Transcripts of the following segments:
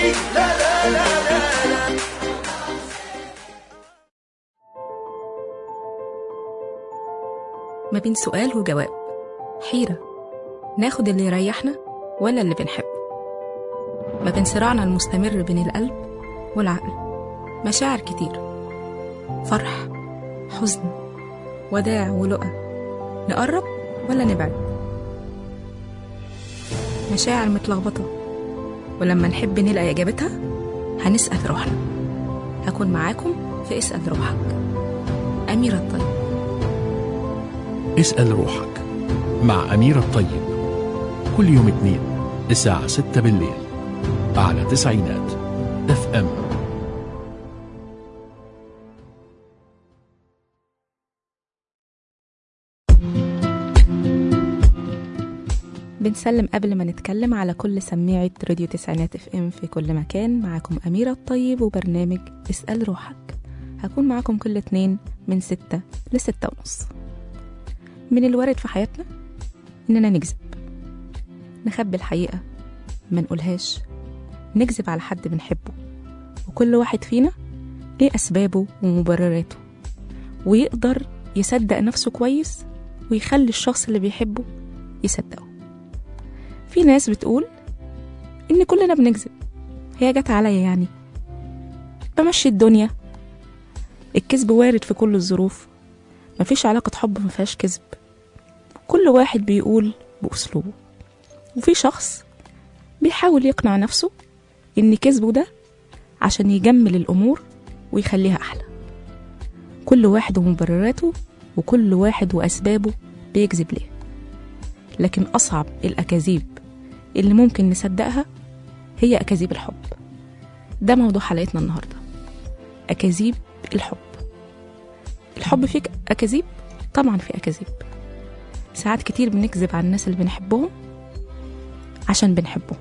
لا لا لا لا لا ما بين سؤال وجواب حيرة ناخد اللي يريحنا ولا اللي بنحبه ما بين صراعنا المستمر بين القلب والعقل مشاعر كتير فرح حزن وداع ولقى نقرب ولا نبعد مشاعر متلخبطة ولما نحب نلاقي إجابتها هنسأل روحنا هكون معاكم في اسأل روحك أميرة الطيب اسأل روحك مع أمير الطيب كل يوم اثنين الساعة 6 بالليل على تسعينات اف ام بنسلم قبل ما نتكلم على كل سميعة راديو تسعينات اف ام في كل مكان معاكم أميرة الطيب وبرنامج اسأل روحك هكون معاكم كل اتنين من ستة لستة ونص من الوارد في حياتنا إننا نكذب نخبي الحقيقة ما نقولهاش نكذب على حد بنحبه وكل واحد فينا ليه أسبابه ومبرراته ويقدر يصدق نفسه كويس ويخلي الشخص اللي بيحبه يصدقه في ناس بتقول إن كلنا بنكذب هي جت عليا يعني بمشي الدنيا الكذب وارد في كل الظروف مفيش علاقة حب مفيهاش كذب كل واحد بيقول بأسلوبه وفي شخص بيحاول يقنع نفسه إن كذبه ده عشان يجمل الأمور ويخليها أحلى كل واحد ومبرراته وكل واحد وأسبابه بيكذب ليه لكن أصعب الأكاذيب اللي ممكن نصدقها هي أكاذيب الحب ده موضوع حلقتنا النهاردة أكاذيب الحب الحب فيه أكاذيب طبعا في أكاذيب ساعات كتير بنكذب على الناس اللي بنحبهم عشان بنحبهم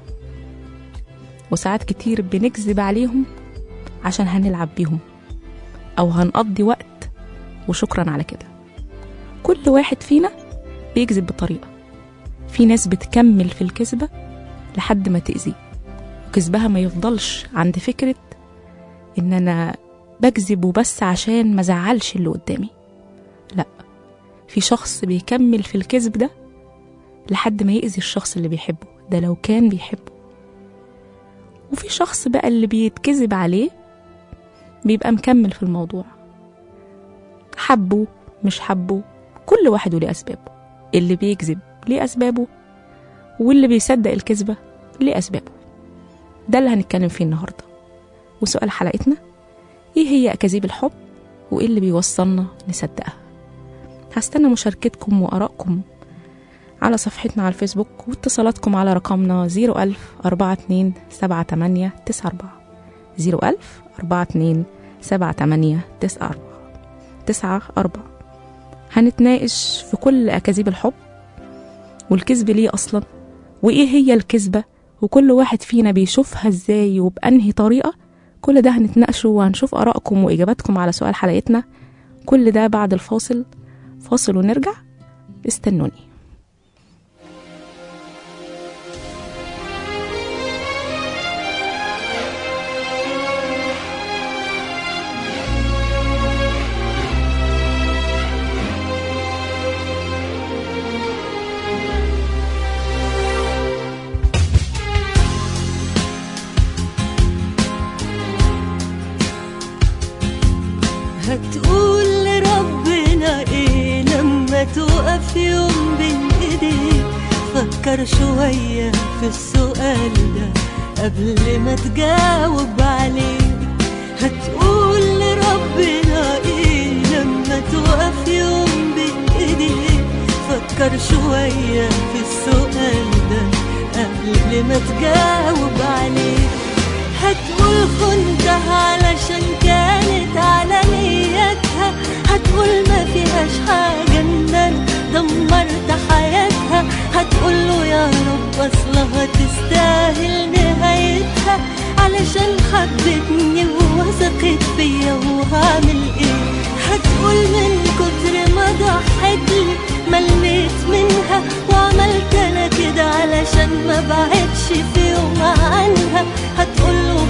وساعات كتير بنكذب عليهم عشان هنلعب بيهم أو هنقضي وقت وشكرا على كده كل واحد فينا بيكذب بطريقة في ناس بتكمل في الكذبة لحد ما تأذيه وكذبها ما يفضلش عند فكرة إن أنا بكذب وبس عشان ما زعلش اللي قدامي لا في شخص بيكمل في الكذب ده لحد ما يأذي الشخص اللي بيحبه ده لو كان بيحبه وفي شخص بقى اللي بيتكذب عليه بيبقى مكمل في الموضوع حبه مش حبه كل واحد وليه أسبابه اللي بيكذب ليه أسبابه واللي بيصدق الكذبة ليه أسبابه ده اللي هنتكلم فيه النهاردة وسؤال حلقتنا إيه هي أكاذيب الحب وإيه اللي بيوصلنا نصدقها هستنى مشاركتكم وآرائكم على صفحتنا على الفيسبوك واتصالاتكم على رقمنا 01000 42 78 94 01000 42 78 94 94 هنتناقش في كل أكاذيب الحب والكذب ليه أصلا وإيه هي الكذبة وكل واحد فينا بيشوفها إزاي وبأنهي طريقة كل ده هنتناقشه وهنشوف آرائكم وإجاباتكم على سؤال حلقتنا كل ده بعد الفاصل فاصل ونرجع استنوني هتقول لربنا ايه لما تقف يوم بين ايديك فكر شوية في السؤال ده قبل ما تجاوب عليه هتقول لربنا ايه لما تقف يوم بين ايديك فكر شوية في السؤال ده قبل ما تجاوب عليه هتقول خنتها علشان كانت على نيتها هتقول ما فيهاش حاجة ان انا دمرت حياتها هتقول له يا رب اصلها تستاهل نهايتها علشان حبتني ووثقت فيا وهعمل ايه هتقول من كتر ما ضحت لي مليت منها وعملت انا كده علشان ما بعدش في يوم عنها هتقول له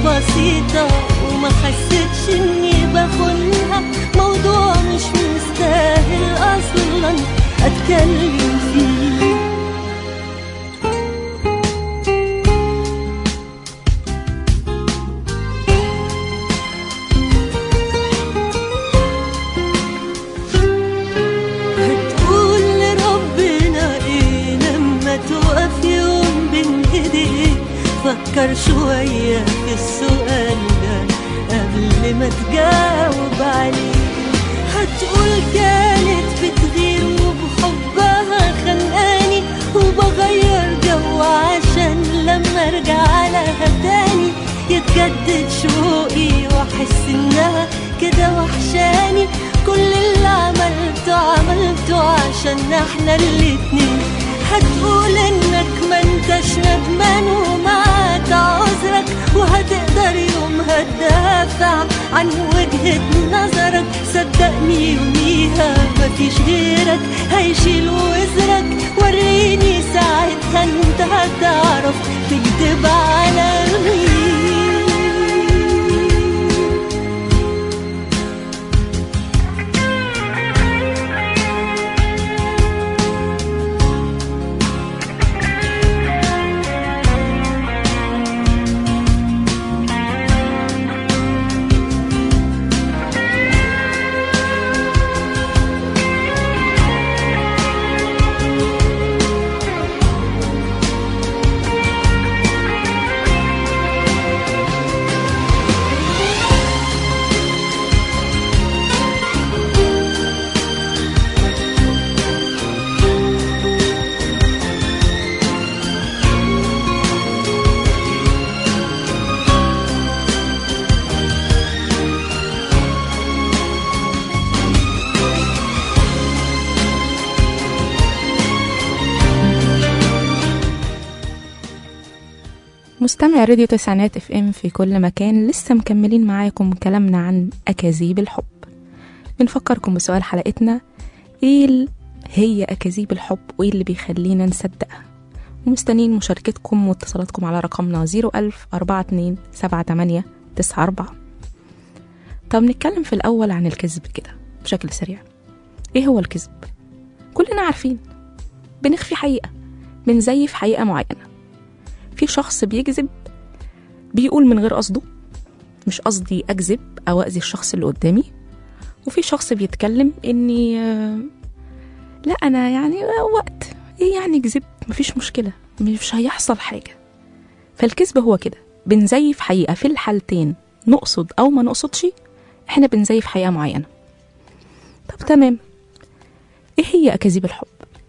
شوية في السؤال ده قبل ما تجاوب عليه هتقول كانت بتغير وبحبها خلقاني وبغير جو عشان لما ارجع لها تاني يتجدد شوقي واحس انها كده وحشاني كل اللي عملته عملته عشان احنا الاتنين هتقول انك ما انتش ندمان ومعاك عذرك وهتقدر يومها تدافع عن وجهة نظرك صدقني يوميها مفيش غيرك هيشيل وزرك وريني ساعتها انت هتعرف تكذب على مين مستمع راديو تسعينات اف ام في كل مكان لسه مكملين معاكم كلامنا عن اكاذيب الحب بنفكركم بسؤال حلقتنا ايه ال- هي اكاذيب الحب وايه اللي بيخلينا نصدقها ومستنيين مشاركتكم واتصالاتكم على رقمنا 01000 42 78 94 طب نتكلم في الأول عن الكذب كده بشكل سريع إيه هو الكذب؟ كلنا عارفين بنخفي حقيقة بنزيف حقيقة معينة في شخص بيكذب بيقول من غير قصده مش قصدي أكذب أو أذي الشخص اللي قدامي وفي شخص بيتكلم إني آه، لا أنا يعني وقت إيه يعني كذبت مفيش مشكلة مش هيحصل حاجة فالكذب هو كده بنزيف حقيقة في الحالتين نقصد أو ما نقصدش إحنا بنزيف حقيقة معينة طب تمام إيه هي أكاذيب الحب؟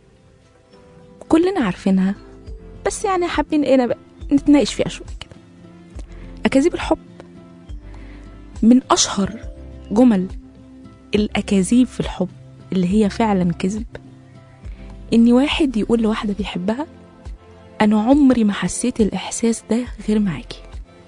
كلنا عارفينها بس يعني حابين إيه بقى نتناقش فيها شوية كده أكاذيب الحب من أشهر جمل الأكاذيب في الحب اللي هي فعلا كذب إن واحد يقول لواحدة بيحبها أنا عمري ما حسيت الإحساس ده غير معاكي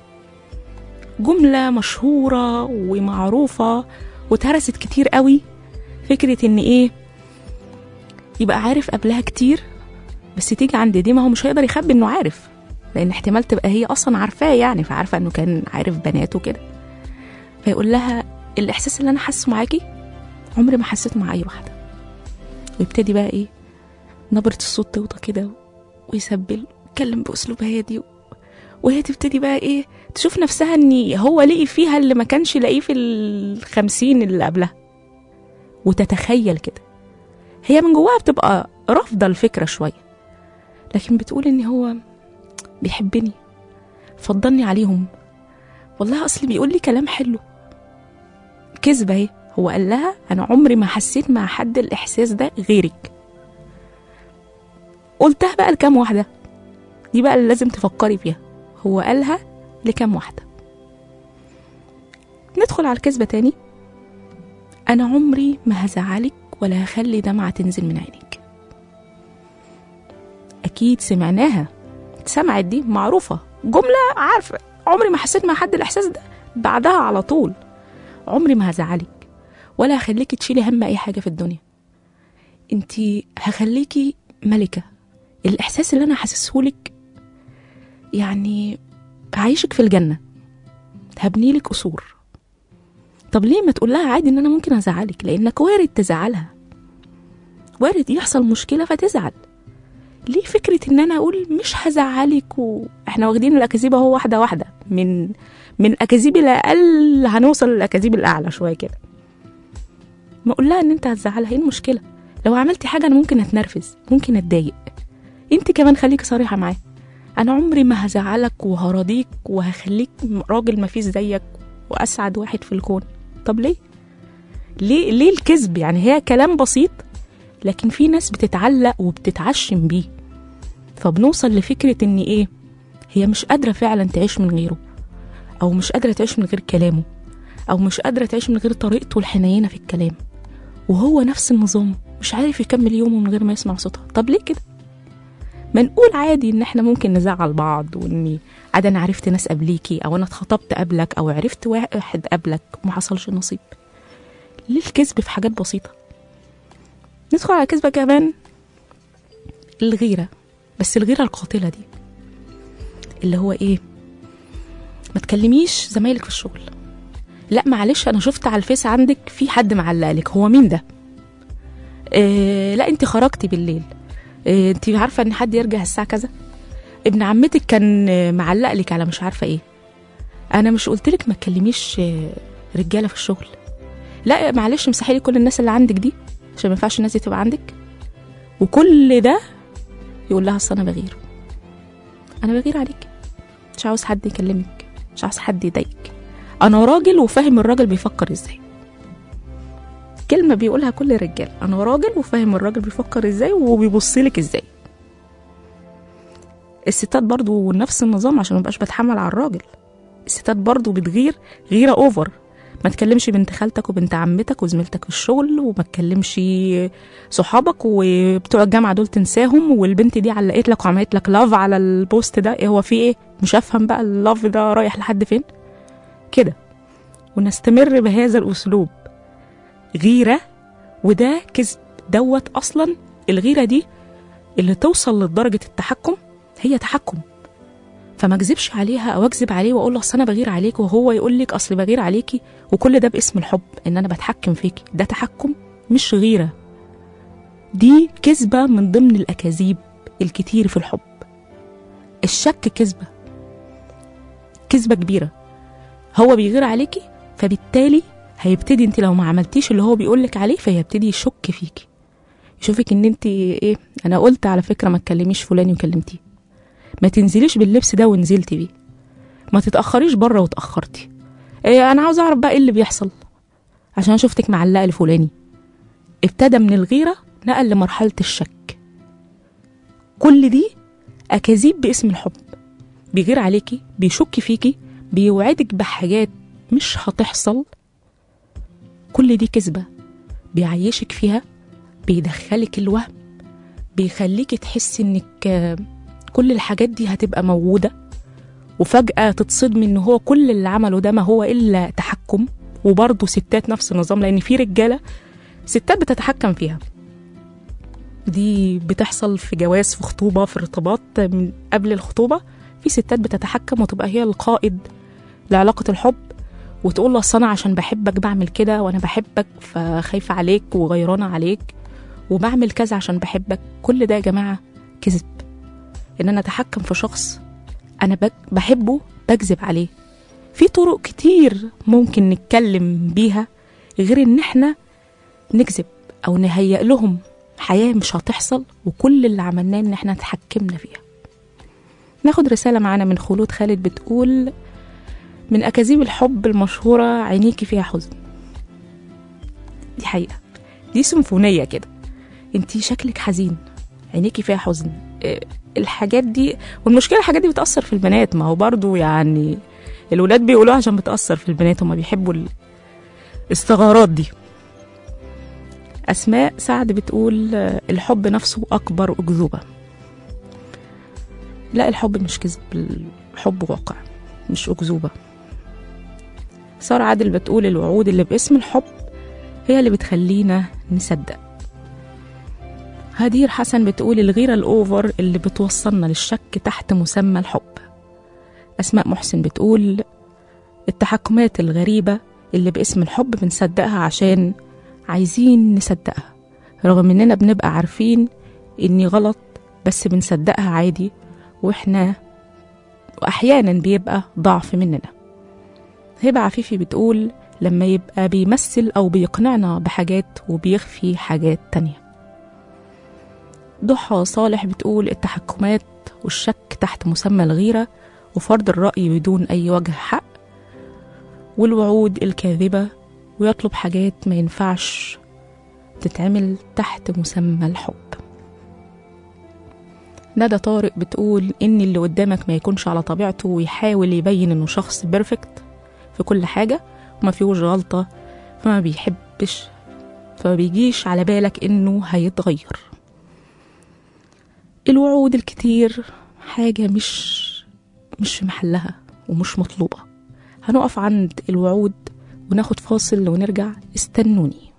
جملة مشهورة ومعروفة واتهرست كتير قوي فكرة إن إيه يبقى عارف قبلها كتير بس تيجي عند دي ما هو مش هيقدر يخبي إنه عارف لأن احتمال تبقى هي أصلا عارفاه يعني فعارفة إنه كان عارف بنات وكده فيقول لها الإحساس اللي أنا حاسه معاكي عمري ما حسيته مع أي واحدة ويبتدي بقى إيه نبرة الصوت توطى كده ويسبل يتكلم بأسلوب هادي و- وهي تبتدي بقى إيه تشوف نفسها إن هو لقي فيها اللي ما كانش لاقيه في الخمسين اللي قبلها وتتخيل كده هي من جواها بتبقى رافضة الفكرة شوية لكن بتقول إن هو بيحبني فضلني عليهم والله أصلي بيقول لي كلام حلو كذبة اهي هو قال لها أنا عمري ما حسيت مع حد الإحساس ده غيرك قلتها بقى لكام واحدة دي بقى اللي لازم تفكري فيها هو قالها لكام واحدة ندخل على الكذبة تاني أنا عمري ما هزعلك ولا هخلي دمعة تنزل من عينيك أكيد سمعناها سمعت دي معروفة جملة عارفة عمري ما حسيت مع حد الإحساس ده بعدها على طول عمري ما هزعلك ولا هخليكي تشيلي هم أي حاجة في الدنيا انتي هخليكي ملكة الإحساس اللي أنا حاسسهولك يعني هعيشك في الجنة هبنيلك قصور طب ليه ما تقول لها عادي ان انا ممكن ازعلك لانك وارد تزعلها وارد يحصل مشكله فتزعل ليه فكره ان انا اقول مش هزعلك واحنا واخدين الاكاذيب اهو واحده واحده من من اكاذيب الاقل هنوصل للاكاذيب الاعلى شويه كده ما اقول لها ان انت هتزعلها ايه المشكله لو عملتي حاجه انا ممكن اتنرفز ممكن اتضايق انت كمان خليكي صريحه معاه انا عمري ما هزعلك وهراضيك وهخليك راجل ما فيش زيك واسعد واحد في الكون طب ليه ليه ليه الكذب يعني هي كلام بسيط لكن في ناس بتتعلق وبتتعشم بيه فبنوصل لفكرة ان ايه هي مش قادرة فعلا تعيش من غيره او مش قادرة تعيش من غير كلامه او مش قادرة تعيش من غير طريقته الحنينة في الكلام وهو نفس النظام مش عارف يكمل يومه من غير ما يسمع صوتها طب ليه كده ما نقول عادي ان احنا ممكن نزعل بعض واني عادي انا عرفت ناس قبليكي او انا اتخطبت قبلك او عرفت واحد قبلك وما حصلش نصيب ليه الكذب في حاجات بسيطة ندخل على كذبة كمان الغيرة بس الغيرة القاتلة دي اللي هو ايه ما تكلميش زمايلك في الشغل لا معلش انا شفت على الفيس عندك في حد معلقلك هو مين ده إيه لا انت خرجتي بالليل إيه انت عارفه ان حد يرجع الساعه كذا ابن عمتك كان آه، معلق لك على مش عارفه ايه انا مش قلت لك ما تكلميش آه، رجاله في الشغل لا معلش امسحي لي كل الناس اللي عندك دي عشان ما ينفعش الناس دي تبقى عندك وكل ده يقول لها اصل انا بغير انا بغير عليك مش عاوز حد يكلمك مش عاوز حد يضايقك انا راجل وفاهم الراجل بيفكر ازاي كلمة بيقولها كل الرجال أنا راجل وفاهم الراجل بيفكر إزاي وبيبصلك إزاي الستات برضو نفس النظام عشان مبقاش بتحمل على الراجل الستات برضو بتغير غيرة أوفر ما تكلمش بنت خالتك وبنت عمتك وزميلتك في الشغل وما تكلمش صحابك وبتوع الجامعة دول تنساهم والبنت دي علقت لك وعملت لك لاف على البوست ده إيه هو في ايه مش افهم بقى اللاف ده رايح لحد فين كده ونستمر بهذا الأسلوب غيرة وده كذب دوت أصلا الغيرة دي اللي توصل لدرجة التحكم هي تحكم فما اكذبش عليها او اكذب عليه واقول له اصل انا بغير عليك وهو يقول لك اصل بغير عليكي وكل ده باسم الحب ان انا بتحكم فيكي ده تحكم مش غيره دي كذبه من ضمن الاكاذيب الكتير في الحب الشك كذبه كذبه كبيره هو بيغير عليكي فبالتالي هيبتدي انت لو ما عملتيش اللي هو بيقولك عليه فيبتدي يشك فيكي يشوفك ان انت ايه انا قلت على فكره ما تكلميش فلان وكلمتيه ما تنزليش باللبس ده ونزلتي بيه ما تتاخريش بره وتاخرتي إيه انا عاوز اعرف بقى ايه اللي بيحصل عشان شفتك معلقه لفلاني ابتدى من الغيره نقل لمرحله الشك كل دي اكاذيب باسم الحب بيغير عليكي بيشك فيكي بيوعدك بحاجات مش هتحصل كل دي كذبه بيعيشك فيها بيدخلك الوهم بيخليكي تحسي انك آه، كل الحاجات دي هتبقى موجودة وفجأة تتصدمي ان هو كل اللي عمله ده ما هو الا تحكم وبرضه ستات نفس النظام لان في رجالة ستات بتتحكم فيها دي بتحصل في جواز في خطوبة في ارتباط من قبل الخطوبة في ستات بتتحكم وتبقى هي القائد لعلاقة الحب وتقول له اصل انا عشان بحبك بعمل كده وانا بحبك فخايفة عليك وغيرانة عليك وبعمل كذا عشان بحبك كل ده يا جماعة كذب ان انا اتحكم في شخص انا بك- بحبه بكذب عليه في طرق كتير ممكن نتكلم بيها غير ان احنا نكذب او نهيئ لهم حياة مش هتحصل وكل اللي عملناه ان احنا اتحكمنا فيها ناخد رسالة معانا من خلود خالد بتقول من أكاذيب الحب المشهورة عينيكي فيها حزن دي حقيقة دي سيمفونية كده انتي شكلك حزين عينيكي فيها حزن إيه، الحاجات دي والمشكلة الحاجات دي بتأثر في البنات ما هو برضو يعني الولاد بيقولوها عشان بتأثر في البنات هما بيحبوا ال- الثغرات دي أسماء سعد بتقول آه، الحب نفسه أكبر أكذوبة لا الحب مش كذب الحب واقع مش أكذوبة سارة عادل بتقول الوعود اللي باسم الحب هي اللي بتخلينا نصدق هدير حسن بتقول الغيرة الأوفر اللي بتوصلنا للشك تحت مسمى الحب أسماء محسن بتقول التحكمات الغريبة اللي باسم الحب بنصدقها عشان عايزين نصدقها رغم إننا بنبقى عارفين إني غلط بس بنصدقها عادي وإحنا وأحيانا بيبقى ضعف مننا هبة عفيفي بتقول لما يبقى بيمثل أو بيقنعنا بحاجات وبيخفي حاجات تانية ضحى صالح بتقول التحكمات والشك تحت مسمى الغيرة وفرض الرأي بدون أي وجه حق والوعود الكاذبة ويطلب حاجات ما ينفعش تتعمل تحت مسمى الحب ندى طارق بتقول إن اللي قدامك ما يكونش على طبيعته ويحاول يبين إنه شخص بيرفكت في كل حاجة وما فيهوش غلطة فما بيحبش فما بيجيش على بالك إنه هيتغير الوعود الكتير حاجة مش مش في محلها ومش مطلوبة هنقف عند الوعود وناخد فاصل ونرجع استنوني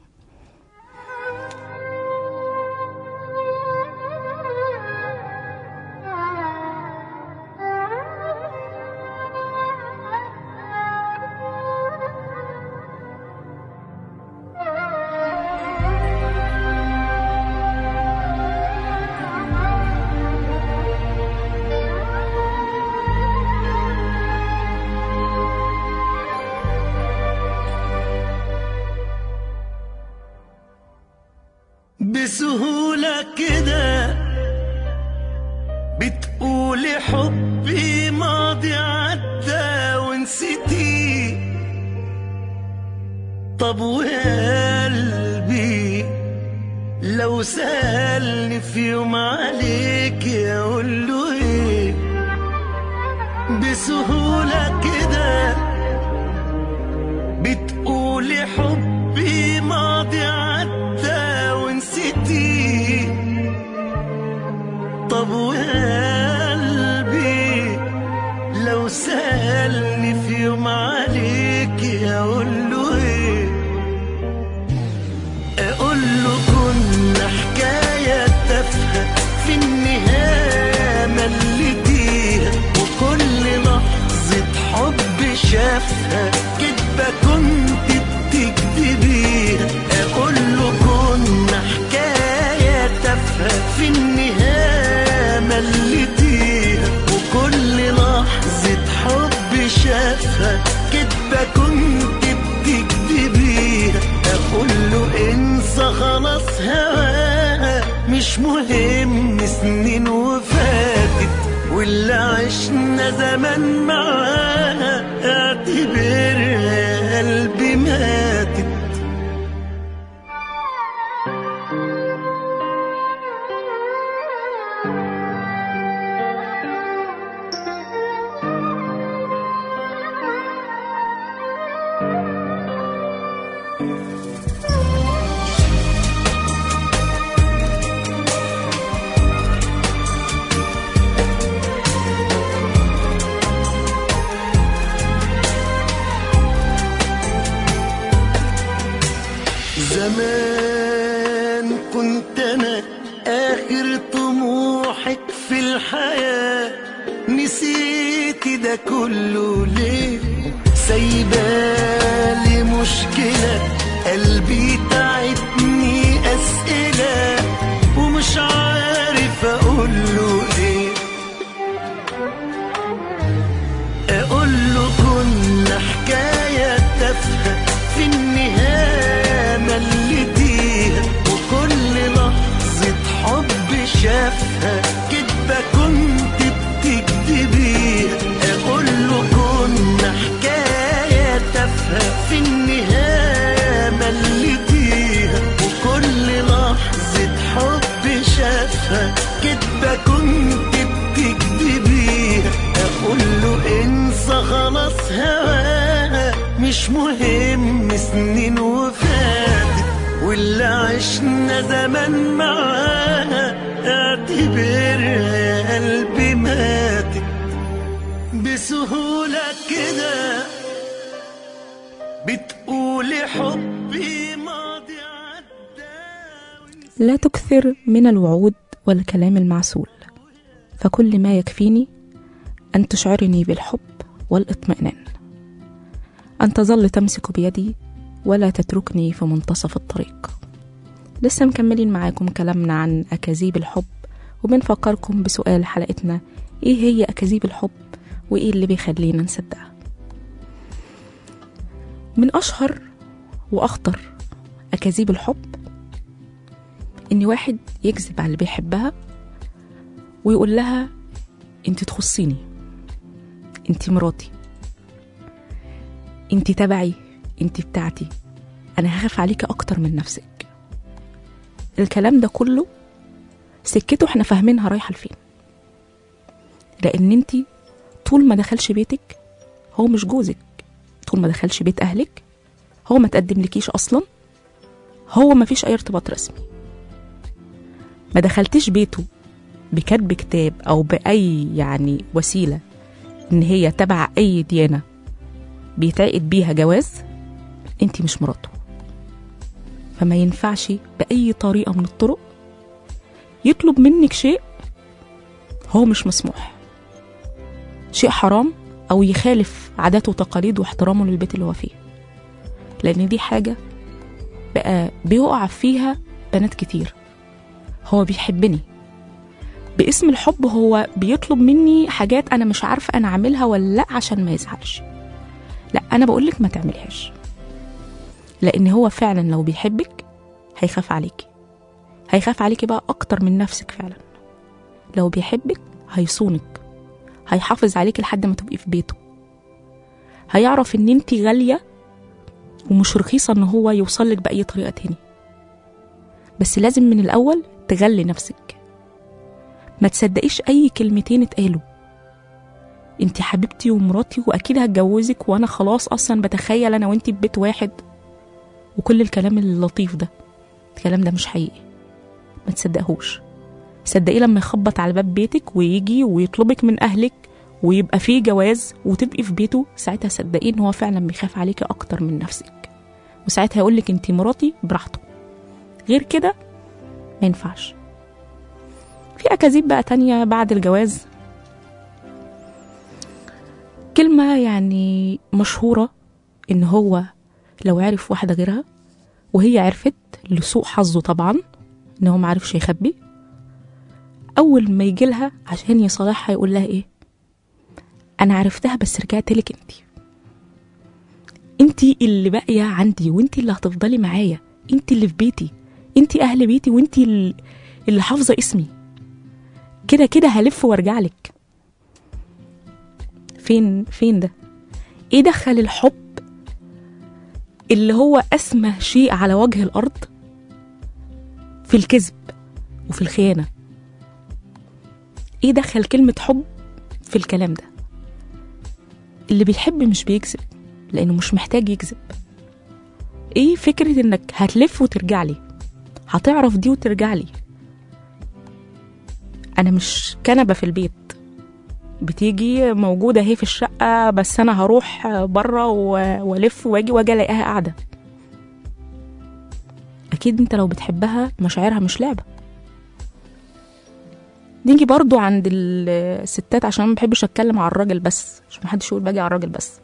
بسهولة كده بتقولي حبي ماضي عدى ونسيتي طب وقلبي لو سألني في يوم عليك اقول له ايه بسهولة كده بتقولي حبي ماضي عدى ونسيتي طب وقلبي لو سألني في يوم عليك اقول له ايه اقول له كنا حكاية تافهة في النهاية مليتيها وكل لحظة حب شافها كدبة كنت بتكذبيها اقول له كنا حكاية تافهة في النهاية مليتيها وكل لحظة حب شافها كدبة كنت بتكذبيها اقول له انسى خلاص هواها مش مهم سنين وفاتت واللي عشنا زمان معاها اعتبرها قلبي ماتت زمان كنت انا اخر طموحك في الحياة نسيت ده كله ليه سايبالي مشكلة قلبي تعبني اسئلة ومش عارف اقول له ايه اقول له كنا حكاية تافهة في النهاية مليتيها وكل لحظة حب شافها كدبة كنت بتكذبيها اقول له كنا حكاية تافهة في النهاية مليتيها وكل لحظة حب شافها كدبة كنت بتكذبيها اقول له انسى خلاص هواها مش مهم سنين وفاتت واللي عشنا زمان معاها اعتبرها قلبي ماتت بسهولة كده بتقولي حبي ماضي عدى لا تكثر من الوعود والكلام المعسول فكل ما يكفيني أن تشعرني بالحب والاطمئنان أن تظل تمسك بيدي ولا تتركني في منتصف الطريق لسه مكملين معاكم كلامنا عن أكاذيب الحب وبنفكركم بسؤال حلقتنا إيه هي أكاذيب الحب وإيه اللي بيخلينا نصدقها من أشهر وأخطر أكاذيب الحب إن واحد يكذب على اللي بيحبها ويقول لها انت تخصيني انت مراتي انت تبعي انت بتاعتي انا هخاف عليكي اكتر من نفسك الكلام ده كله سكته احنا فاهمينها رايحه لفين لان انت طول ما دخلش بيتك هو مش جوزك طول ما دخلش بيت اهلك هو ما تقدم لكيش اصلا هو ما فيش اي ارتباط رسمي ما دخلتش بيته بكتب كتاب او باي يعني وسيله ان هي تبع اي ديانه بيتعقد بيها جواز انت مش مراته فما ينفعش باي طريقه من الطرق يطلب منك شيء هو مش مسموح شيء حرام او يخالف عاداته وتقاليده واحترامه للبيت اللي هو فيه لان دي حاجه بقى بيقع فيها بنات كتير هو بيحبني باسم الحب هو بيطلب مني حاجات انا مش عارفه انا اعملها ولا لا عشان ما يزعلش لا انا بقولك ما تعملهاش لان هو فعلا لو بيحبك هيخاف عليكي هيخاف عليكي بقى اكتر من نفسك فعلا لو بيحبك هيصونك هيحافظ عليكي لحد ما تبقي في بيته هيعرف ان انت غاليه ومش رخيصه ان هو يوصلك باي طريقه تاني بس لازم من الاول تغلي نفسك ما تصدقيش اي كلمتين اتقالوا انت حبيبتي ومراتي واكيد هتجوزك وانا خلاص اصلا بتخيل انا وانت في بيت واحد وكل الكلام اللطيف ده الكلام ده مش حقيقي ما تصدقهوش صدقيه لما يخبط على باب بيتك ويجي ويطلبك من اهلك ويبقى فيه جواز وتبقي في بيته ساعتها صدقيه ان هو فعلا بيخاف عليكي اكتر من نفسك وساعتها يقولك انت مراتي براحته غير كده ما ينفعش في اكاذيب بقى تانية بعد الجواز كلمة يعني مشهورة ان هو لو عرف واحدة غيرها وهي عرفت لسوء حظه طبعا ان هو معرفش يخبي اول ما يجي لها عشان يصالحها يقول لها ايه انا عرفتها بس رجعت لك انت انت اللي باقيه عندي وانت اللي هتفضلي معايا انت اللي في بيتي انت اهل بيتي وانت ال- اللي حافظه اسمي كده كده هلف وارجع لك فين فين ده ايه دخل الحب اللي هو اسمى شيء على وجه الارض في الكذب وفي الخيانه ايه دخل كلمه حب في الكلام ده اللي بيحب مش بيكذب لانه مش محتاج يكذب ايه فكره انك هتلف وترجع لي هتعرف دي وترجع لي انا مش كنبه في البيت بتيجي موجوده اهي في الشقه بس انا هروح بره و- والف واجي واجي الاقيها قاعده اكيد انت لو بتحبها مشاعرها مش لعبه نيجي برضو عند ال- الستات عشان ما بحبش اتكلم على الراجل بس عشان محدش يقول باجي على الراجل بس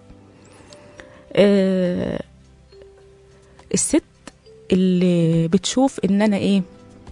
آه الست اللي بتشوف ان انا ايه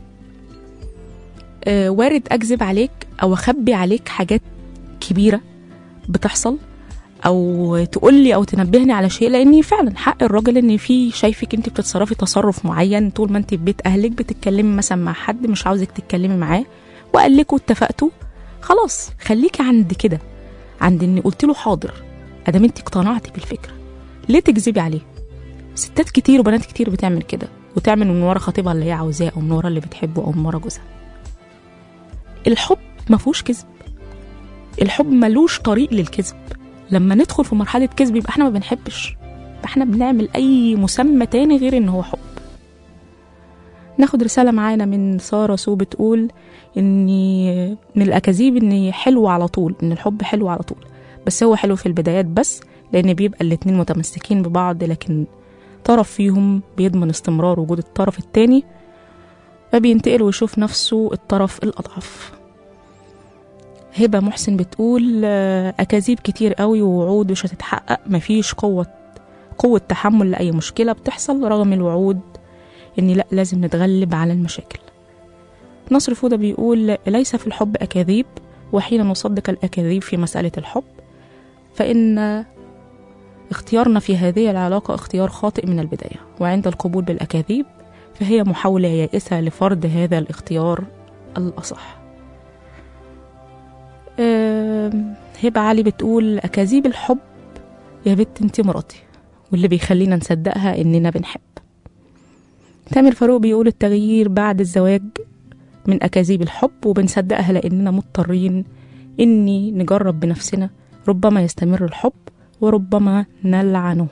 آه وارد اكذب عليك او اخبي عليك حاجات كبيره بتحصل او تقولي او تنبهني على شيء لاني فعلا حق الراجل ان في شايفك انت بتتصرفي تصرف معين طول ما انت في بيت اهلك بتتكلمي مثلا مع حد مش عاوزك تتكلمي معاه وقال لكم اتفقتوا خلاص خليكي عند كده عند اني قلت له حاضر ادام انت اقتنعتي بالفكره ليه تكذبي عليه ستات كتير وبنات كتير بتعمل كده وتعمل من ورا خطيبها اللي هي عاوزاه او من ورا اللي بتحبه او من ورا جوزها الحب ما فيهوش كذب الحب ملوش طريق للكذب لما ندخل في مرحله كذب يبقى احنا ما بنحبش يبقى احنا بنعمل اي مسمى تاني غير ان هو حب ناخد رساله معانا من ساره سو بتقول اني من الاكاذيب ان حلو على طول ان الحب حلو على طول بس هو حلو في البدايات بس لان بيبقى الاتنين متمسكين ببعض لكن طرف فيهم بيضمن استمرار وجود الطرف التاني فبينتقل ويشوف نفسه الطرف الأضعف هبة محسن بتقول آه، أكاذيب كتير قوي ووعود مش هتتحقق مفيش قوة قوة تحمل لأي مشكلة بتحصل رغم الوعود إن لأ لازم نتغلب على المشاكل نصر فودة بيقول ليس في الحب أكاذيب وحين نصدق الأكاذيب في مسألة الحب فإن اختيارنا في هذه العلاقة اختيار خاطئ من البداية وعند القبول بالأكاذيب فهي محاولة يائسة لفرض هذا الاختيار الأصح آه، آم، هبة علي بتقول أكاذيب الحب يا بت انت مراتي واللي بيخلينا نصدقها إننا بنحب تامر فاروق بيقول التغيير بعد الزواج من أكاذيب الحب وبنصدقها لأننا مضطرين إني نجرب بنفسنا ربما يستمر الحب وربما نلعنه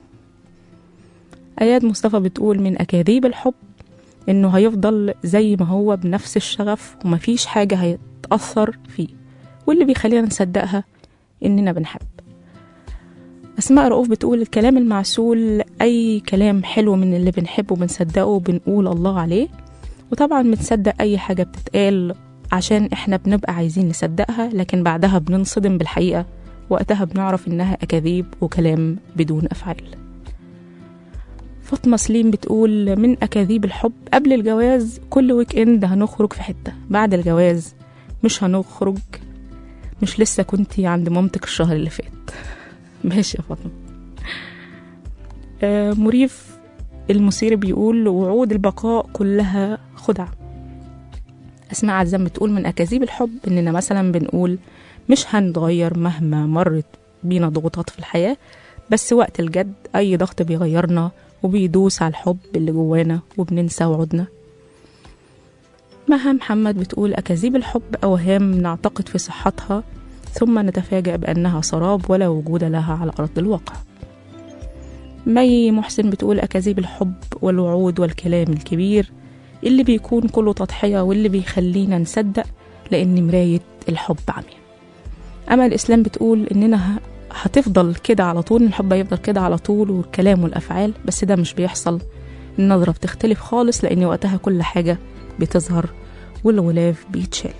آيات مصطفى بتقول من أكاذيب الحب إنه هيفضل زي ما هو بنفس الشغف ومفيش حاجة هيتأثر فيه واللي بيخلينا نصدقها إننا بنحب أسماء رؤوف بتقول الكلام المعسول أي كلام حلو من اللي بنحبه بنصدقه وبنقول الله عليه وطبعا بنصدق أي حاجة بتتقال عشان إحنا بنبقى عايزين نصدقها لكن بعدها بننصدم بالحقيقة وقتها بنعرف إنها أكاذيب وكلام بدون أفعال فاطمة سليم بتقول من أكاذيب الحب قبل الجواز كل ويك إند هنخرج في حتة بعد الجواز مش هنخرج مش لسه كنتي عند مامتك الشهر اللي فات ماشي يا فاطمة آه مريف المثير بيقول وعود البقاء كلها خدعة أسماء عزام بتقول من أكاذيب الحب إننا مثلا بنقول مش هنتغير مهما مرت بينا ضغوطات في الحياة بس وقت الجد أي ضغط بيغيرنا وبيدوس على الحب اللي جوانا وبننسى وعودنا مها محمد بتقول أكاذيب الحب أوهام نعتقد في صحتها ثم نتفاجأ بأنها سراب ولا وجود لها على أرض الواقع مي محسن بتقول أكاذيب الحب والوعود والكلام الكبير اللي بيكون كله تضحية واللي بيخلينا نصدق لأن مراية الحب عمياء أمل إسلام بتقول إننا ه- هتفضل كده على طول الحب هيفضل كده على طول والكلام والأفعال بس ده مش بيحصل النظرة بتختلف خالص لأن وقتها كل حاجة بتظهر والغلاف بيتشال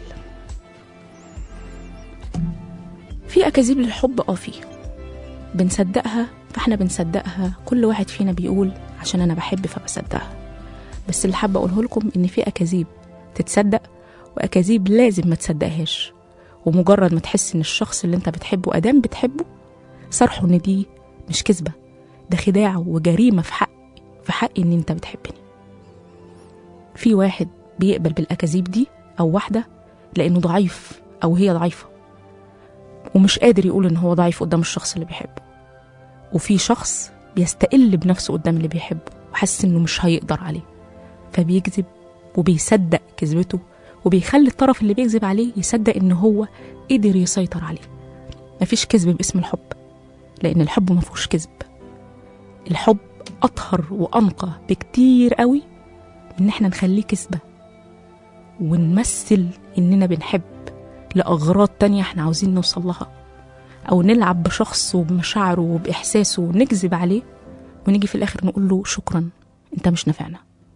في أكاذيب للحب اه فيه بنصدقها فاحنا بنصدقها كل واحد فينا بيقول عشان أنا بحب فبصدقها بس اللي حابة أقوله لكم إن في أكاذيب تتصدق وأكاذيب لازم ما تصدقهاش ومجرد ما تحس إن الشخص اللي أنت بتحبه أدام بتحبه صرحه إن دي مش كذبة ده خداع وجريمة في حق في حق إن أنت بتحبني في واحد بيقبل بالأكاذيب دي أو واحدة لأنه ضعيف أو هي ضعيفة ومش قادر يقول إن هو ضعيف قدام الشخص اللي بيحبه وفي شخص بيستقل بنفسه قدام اللي بيحبه وحاسس إنه مش هيقدر عليه فبيكذب وبيصدق كذبته وبيخلي الطرف اللي بيكذب عليه يصدق إن هو قدر يسيطر عليه مفيش كذب باسم الحب لأن الحب مفهوش كذب الحب أطهر وأنقى بكتير قوي من إن إحنا نخليه كذبة ونمثل إننا بنحب لأغراض تانية إحنا عاوزين نوصل لها أو نلعب بشخص وبمشاعره وبإحساسه ونكذب عليه ونيجي في الآخر نقول له شكرا أنت مش نافعنا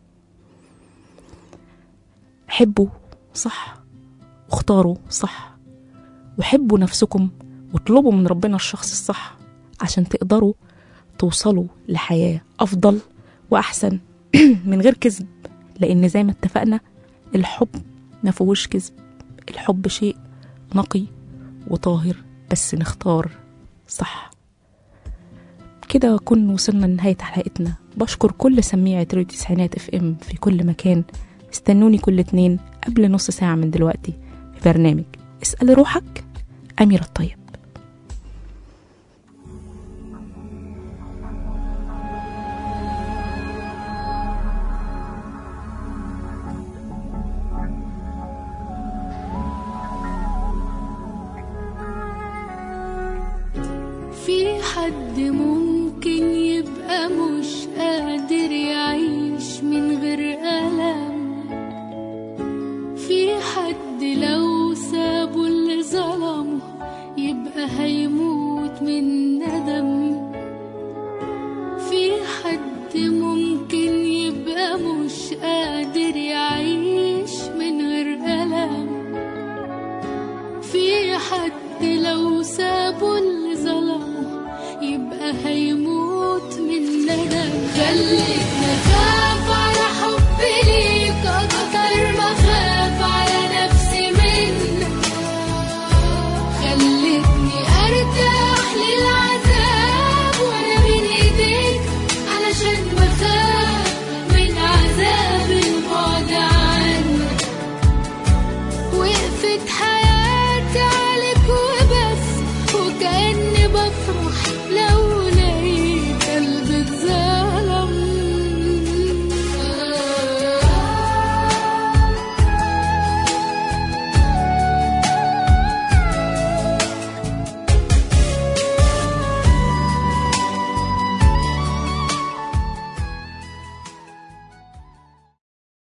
حبوا صح واختاروا صح وحبوا نفسكم واطلبوا من ربنا الشخص الصح عشان تقدروا توصلوا لحياة أفضل وأحسن من غير كذب لأن زي ما اتفقنا الحب ما فيهوش كذب الحب شيء نقي وطاهر بس نختار صح كده كنا وصلنا لنهاية حلقتنا بشكر كل سميعة راديو تسعينات اف ام في كل مكان استنوني كل اتنين قبل نص ساعة من دلوقتي في برنامج اسأل روحك أميرة الطيب في حد ممكن يبقى مش قادر يعيش من غير ألم في حد لو سابه اللي ظلمه يبقى هيموت من ندم في حد ممكن يبقى مش قادر يعيش من غير ألم في حد لو سابه اللي ظلمه يبقى هيموت من ندم خليك نفاق